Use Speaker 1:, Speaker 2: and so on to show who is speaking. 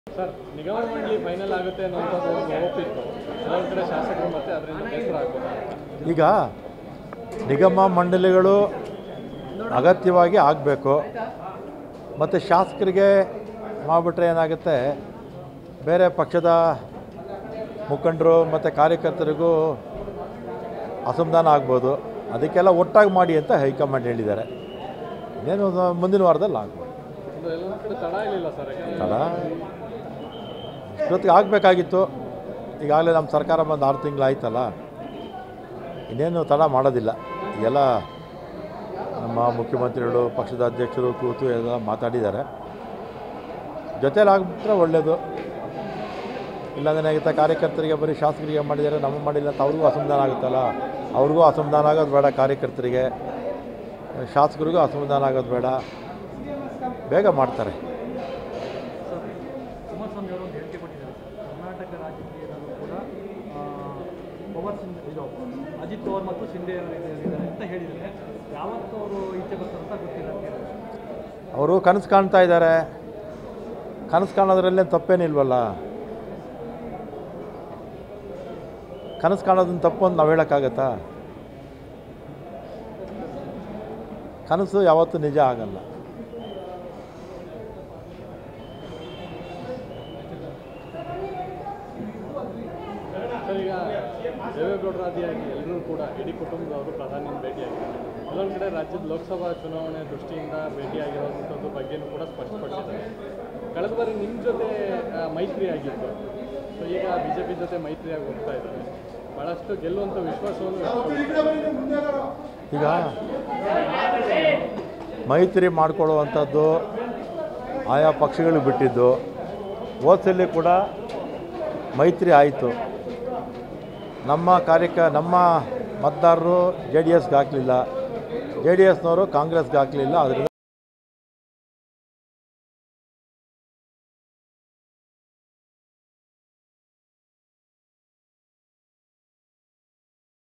Speaker 1: Sir ನಿಗಮ ಮಂಡಳಿ final ಆಗುತ್ತೆ ಅನ್ನೋಂಥದ್ದು ಒಂದು ಹೋಪ್ ಇತ್ತು ಕೆಲವೊಂದು ಕಡೆ ಶಾಸಕರು ಮತ್ತೆ ಅದರಿಂದ ಬೇಸರ ಆಗ್ಬೋದು
Speaker 2: ಈಗ ನಿಗಮ ಮಂಡಳಿಗಳು ಅಗತ್ಯವಾಗಿ ಆಗಬೇಕು ಮತ್ತು ಶಾಸಕರಿಗೆ ಮಾಡಿಬಿಟ್ರೆ ಏನಾಗುತ್ತೆ ಬೇರೆ ಪಕ್ಷದ ಮುಖಂಡರು ಮತ್ತು ಕಾರ್ಯಕರ್ತರಿಗೂ ಅಸಮಾಧಾನ ಆಗ್ಬೋದು ಅದಕ್ಕೆಲ್ಲ ಒಟ್ಟಾಗಿ ಮಾಡಿ ಅಂತ ಹೈಕಮಾಂಡ್ ಹೇಳಿದ್ದಾರೆ ಇನ್ನೇನು ಒಂದು ಮುಂದಿನ ವಾರದಲ್ಲಿ ಆಗ್ಬೋದು
Speaker 1: ಒಂದು ಎಲ್ಲೊಂದು ಕಡೆ ತಡ ಆಗಲಿಲ್ಲ ಸರ್ ಯಾಕಂದ್ರೆ
Speaker 2: ತಡ ಇಷ್ಟೊತ್ತಿಗೆ ಆಗಬೇಕಾಗಿತ್ತು ಈಗಾಗಲೇ ನಮ್ಮ ಸರ್ಕಾರ ಬಂದು ಆರು ತಿಂಗಳಾಯ್ತಲ್ಲ ಇನ್ನೇನು ತಡ ಮಾಡೋದಿಲ್ಲ ಎಲ್ಲ ನಮ್ಮ ಮುಖ್ಯಮಂತ್ರಿಗಳು ಪಕ್ಷದ ಅಧ್ಯಕ್ಷರು ಕೂತು ಎಲ್ಲ ಮಾತಾಡಿದ್ದಾರೆ ಜೊತೇಲಿ ಆಗಿಬಿಟ್ರೆ ಒಳ್ಳೆಯದು ಇಲ್ಲಾಂದ್ರೆ ಏನಾಗುತ್ತೆ ಕಾರ್ಯಕರ್ತರಿಗೆ ಬರೀ ಶಾಸಕರಿಗೆ ಮಾಡಿದ್ದಾರೆ ನಮ್ಮ ಮಾಡಿಲ್ಲ ಅಂತ ಅವ್ರಿಗೂ ಅಸಮಾಧಾನ ಆಗುತ್ತಲ್ಲ ಅವ್ರಿಗೂ ಅಸಮಾಧಾನ ಆಗೋದು ಬೇಡ ಕಾರ್ಯಕರ್ತರಿಗೆ ಶಾಸಕರಿಗೂ ಅಸಮಾಧಾನ ಆಗೋದು ಬೇಡ ಬೇಗ ಮಾಡ್ತಾರೆ
Speaker 3: ಕುಮಾರಸ್ವಾಮಿ ಅವರು ಒಂದು ಹೇಳಿಕೆ ಕೊಟ್ಟಿದ್ದಾರೆ ಸರ್ ಕರ್ನಾಟಕ ರಾಜಕೀಯದಲ್ಲೂ ಕೂಡ ಪವರ್ ಸಿಂಗ್ ಇದು ಅಜಿತ್ ಪವಾರ್ ಮತ್ತು ಶಿಂದೆ ಅವರು ಇದ್ದಾರೆ ಅಂತ ಹೇಳಿದ್ದಾರೆ ಯಾವತ್ತೂ ಅವರು ಈಚೆ ಬರ್ತಾರೆ ಅಂತ ಗೊತ್ತಿಲ್ಲ ಅಂತ ಹೇಳಿದ್ದಾರೆ.
Speaker 2: ಅವರು ಕನಸು ಕಾಣ್ತಾ ಇದ್ದಾರೆ ಕನಸು ಕಾಣೋದ್ರಲ್ಲೇ ತಪ್ಪೇನಿಲ್ವಲ್ಲ ಕನಸು ಕಾಣೋದನ್ನ ತಪ್ಪು ಅಂತ ನಾವು ಹೇಳೋಕ್ಕಾಗತ್ತಾ ಕನಸು ಯಾವತ್ತೂ ನಿಜ ಆಗಲ್ಲ
Speaker 1: ಸರ್ ಈಗ ದೇವೇಗೌಡರ ಆದಿಯಾಗಿ ಎಲ್ಲರೂ ಕೂಡ ಇಡೀ ಕುಟುಂಬದವರು ಪ್ರಧಾನಿ ಭೇಟಿಯಾಗಿದ್ದಾರೆ ಕೆಲವೊಂದು ಕಡೆ ರಾಜ್ಯದ ಲೋಕಸಭಾ ಚುನಾವಣೆ ದೃಷ್ಟಿಯಿಂದ ಭೇಟಿಯಾಗಿರೋಂಥದ್ದು ಬಗ್ಗೆನೂ ಕೂಡ ಸ್ಪಷ್ಟಪಡಿಸಿದ್ದಾರೆ ಕಳೆದ ಬಾರಿ ನಿಮ್ಮ ಜೊತೆ ಆ, ಮೈತ್ರಿ ಆಗಿತ್ತು ಸೊ ಈಗ ಬಿ ಜೆ ಪಿ ಜೊತೆ ಮೈತ್ರಿಯಾಗಿ ಹೋಗ್ತಾ ಇದ್ದಾರೆ ಭಾಳಷ್ಟು ಗೆಲ್ಲುವಂಥ ವಿಶ್ವಾಸವನ್ನು ವ್ಯಕ್ತಪಡಿಸಿದ್ದಾರೆ.
Speaker 2: ಈಗ ಮೈತ್ರಿ ಮಾಡಿಕೊಳ್ಳುವಂಥದ್ದು ಆಯಾ ಪಕ್ಷಗಳಿಗೆ ಬಿಟ್ಟಿದ್ದು ಹೋದ್ಸಲಿ ಕೂಡ ಮೈತ್ರಿ ಆಯಿತು ನಮ್ಮ ಕಾರ್ಯಕ ನಮ್ಮ ಮತದಾರರು ಜೆ ಡಿ ಎಸ್ಗೆ ಹಾಕಲಿಲ್ಲ ಜೆ ಡಿ ಎಸ್ನವರು ಕಾಂಗ್ರೆಸ್ಗೆ ಹಾಕಲಿಲ್ಲ ಅದರಿಂದ